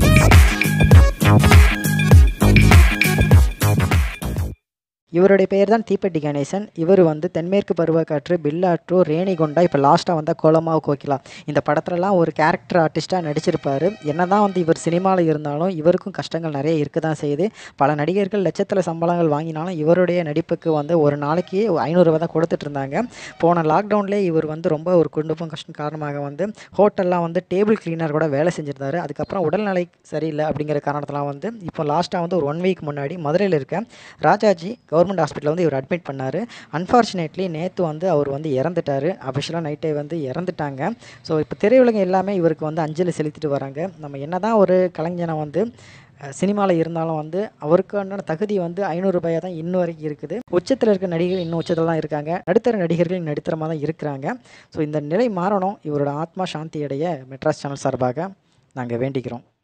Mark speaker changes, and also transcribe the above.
Speaker 1: இவருடைய பெயர் தான் தீப்பெட்டி கணேசன் இவர் வந்து தென்மேற்கு பருவக்காற்று பில்லாற்று ரேணிகொண்டா இப்போ லாஸ்ட்டாக வந்த கோலமாவு கோகிலா இந்த படத்துலலாம் ஒரு கேரக்டர் ஆர்டிஸ்ட்டாக நடிச்சிருப்பார் என்னதான் வந்து இவர் சினிமாவில் இருந்தாலும் இவருக்கும் கஷ்டங்கள் நிறைய இருக்க தான் செய்யுது பல நடிகர்கள் லட்சத்தில் சம்பளங்கள் வாங்கினாலும் இவருடைய நடிப்புக்கு வந்து ஒரு நாளைக்கு ஐநூறுரூவா தான் கொடுத்துட்டு இருந்தாங்க போன லாக்டவுன்லேயே இவர் வந்து ரொம்ப ஒரு குடும்பம் கஷ்டம் காரணமாக வந்து ஹோட்டல்லாம் வந்து டேபிள் கிளீனர் கூட வேலை செஞ்சிருந்தாரு அதுக்கப்புறம் உடல்நிலை சரியில்லை அப்படிங்கிற காரணத்தெலாம் வந்து இப்போ லாஸ்ட்டாக வந்து ஒரு ஒன் வீக் முன்னாடி மதுரையில் இருக்க ராஜாஜி கவர்மெண்ட் ஹாஸ்பிட்டலில் வந்து இவர் அட்மிட் பண்ணார் அன்ஃபார்ச்சுனேட்லி நேற்று வந்து அவர் வந்து இறந்துட்டார் அஃபிஷியலாக நைட்டே வந்து இறந்துட்டாங்க ஸோ இப்போ திரையுலகம் எல்லாமே இவருக்கு வந்து அஞ்சலி செலுத்திட்டு வராங்க நம்ம என்ன தான் ஒரு கலைஞனை வந்து சினிமாவில் இருந்தாலும் வந்து அவருக்கான தகுதி வந்து ஐநூறுரூபாயாக தான் இன்னும் வரைக்கும் இருக்குது உச்சத்தில் இருக்க நடிகர்கள் இன்னும் உச்சத்தில் தான் இருக்காங்க நடுத்தர நடிகர்கள் நடுத்தரமாக தான் இருக்கிறாங்க ஸோ இந்த நிலை மாறணும் இவரோட ஆத்மா சாந்தி அடைய மெட்ராஸ் சேனல் சார்பாக நாங்கள் வேண்டிக்கிறோம்